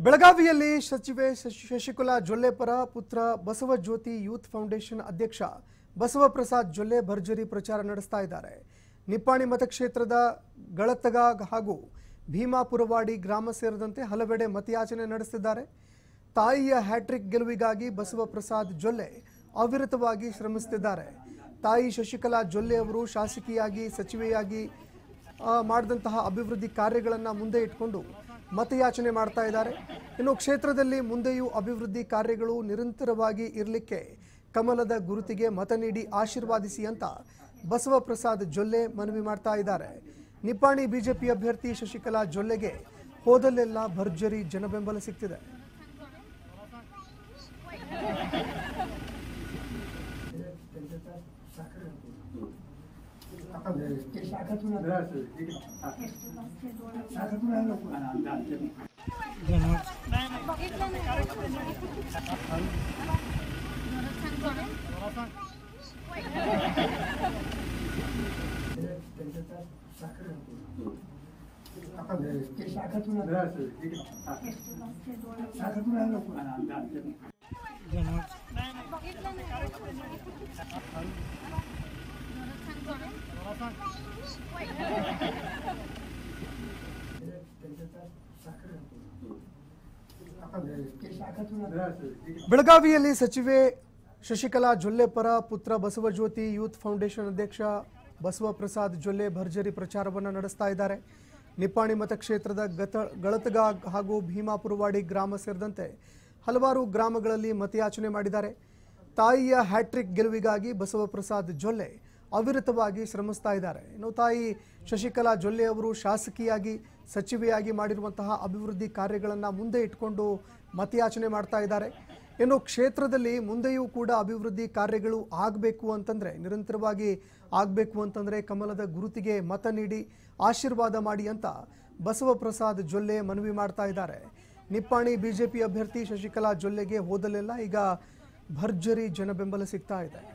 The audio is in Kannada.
ಬೆಳಗಾವಿಯಲ್ಲಿ ಸಚಿವೆ ಶಶಿ- ಶಶಿಕಲಾ ಜೊಲ್ಲೆ ಪರ ಪುತ್ರ ಬಸವ ಜ್ಯೋತಿ ಯೂತ್ ಫೌಂಡೇಶನ್ ಅಧ್ಯಕ್ಷ ಬಸವಪ್ರಸಾದ್ ಜೊಲ್ಲೆ ಭರ್ಜರಿ ಪ್ರಚಾರ ನಡೆಸ್ತಾ ಇದ್ದಾರೆ ನಿಪ್ಪಾಣಿ ಮತಕ್ಷೇತ್ರದ ಗಳತ್ತಗ ಹಾಗೂ ಭೀಮಾಪುರವಾಡಿ ಗ್ರಾಮ ಸೇರಿದಂತೆ ಹಲವೆಡೆ ಮತಯಾಚನೆ ನಡೆಸಿದ್ದಾರೆ ತಾಯಿಯ ಹ್ಯಾಟ್ರಿಕ್ ಗೆಲುವಿಗಾಗಿ ಬಸವಪ್ರಸಾದ್ ಜೊಲ್ಲೆ ಅವಿರತವಾಗಿ ಶ್ರಮಿಸುತ್ತಿದ್ದಾರೆ ತಾಯಿ ಶಶಿಕಲಾ ಜೊಲ್ಲೆ ಅವರು ಶಾಸಕಿಯಾಗಿ ಸಚಿವೆಯಾಗಿ ಆ, ಮಾಡಿದಂತಹ ಅಭಿವೃದ್ಧಿ ಕಾರ್ಯಗಳನ್ನು ಮುಂದೆ ಇಟ್ಕೊಂಡು ಮತಯಾಚನೆ ಮಾಡ್ತಾ ಇದ್ದಾರೆ ಇನ್ನು ಕ್ಷೇತ್ರದಲ್ಲಿ ಮುಂದೆಯೂ ಅಭಿವೃದ್ಧಿ ಕಾರ್ಯಗಳು ನಿರಂತರವಾಗಿ ಇರಲಿಕ್ಕೆ ಕಮಲದ ಗುರುತಿಗೆ ಮತ ನೀಡಿ ಆಶೀರ್ವಾದಿಸಿ ಅಂತ ಬಸವಪ್ರಸಾದ್ ಜೊಲ್ಲೆ ಮನವಿ ಮಾಡ್ತಾ ಇದ್ದಾರೆ ನಿಪ್ಪಾಣಿ ಬಿಜೆಪಿ ಅಭ್ಯರ್ಥಿ ಶಶಿಕಲಾ ಜೊಲ್ಲೆಗೆ ಹೋದಲ್ಲೆಲ್ಲ ಭರ್ಜರಿ ಜನಬೆಂಬಲ ಸಿಗ್ತಿದೆ ಬೆಳಗಾವಿಯಲ್ಲಿ ಸಚಿವೆ ಶಶಿಕಲಾ ಜೊಲ್ಲೆ ಪರ ಪುತ್ರ ಬಸವಜ್ಯೋತಿ ಯೂತ್ ಫೌಂಡೇಶನ್ ಅಧ್ಯಕ್ಷ ಬಸವಪ್ರಸಾದ್ ಜೊಲ್ಲೆ ಭರ್ಜರಿ ಪ್ರಚಾರವನ್ನು ನಡೆಸ್ತಾ ಇದ್ದಾರೆ ನಿಪ್ಪಾಣಿ ಮತಕ್ಷೇತ್ರದ ಗತ ಗಳತಗ ಹಾಗೂ ಭೀಮಾಪುರವಾಡಿ ಗ್ರಾಮ ಸೇರಿದಂತೆ ಹಲವಾರು ಗ್ರಾಮಗಳಲ್ಲಿ ಮತಯಾಚನೆ ಮಾಡಿದ್ದಾರೆ ತಾಯಿಯ ಹ್ಯಾಟ್ರಿಕ್ ಗೆಲುವಿಗಾಗಿ ಬಸವಪ್ರಸಾದ್ ಜೊಲ್ಲೆ ಅವಿರತವಾಗಿ ಶ್ರಮಿಸ್ತಾ ಇದ್ದಾರೆ ಇನ್ನು ತಾಯಿ ಶಶಿಕಲಾ ಜೊಲ್ಲೆ ಅವರು ಶಾಸಕಿಯಾಗಿ ಸಚಿವೆಯಾಗಿ ಮಾಡಿರುವಂತಹ ಅಭಿವೃದ್ಧಿ ಕಾರ್ಯಗಳನ್ನು ಮುಂದೆ ಇಟ್ಕೊಂಡು ಮತಯಾಚನೆ ಮಾಡ್ತಾ ಇದ್ದಾರೆ ಇನ್ನು ಕ್ಷೇತ್ರದಲ್ಲಿ ಮುಂದೆಯೂ ಕೂಡ ಅಭಿವೃದ್ಧಿ ಕಾರ್ಯಗಳು ಆಗಬೇಕು ಅಂತಂದ್ರೆ ನಿರಂತರವಾಗಿ ಆಗಬೇಕು ಅಂತಂದ್ರೆ ಕಮಲದ ಗುರುತಿಗೆ ಮತ ನೀಡಿ ಆಶೀರ್ವಾದ ಮಾಡಿ ಅಂತ ಬಸವಪ್ರಸಾದ್ ಜೊಲ್ಲೆ ಮನವಿ ಮಾಡ್ತಾ ಇದ್ದಾರೆ ನಿಪ್ಪಾಣಿ ಬಿಜೆಪಿ ಅಭ್ಯರ್ಥಿ ಶಶಿಕಲಾ ಜೊಲ್ಲೆಗೆ ಹೋದಲೆಲ್ಲ ಈಗ ಭರ್ಜರಿ ಜನ ಬೆಂಬಲ ಸಿಗ್ತಾ ಇದೆ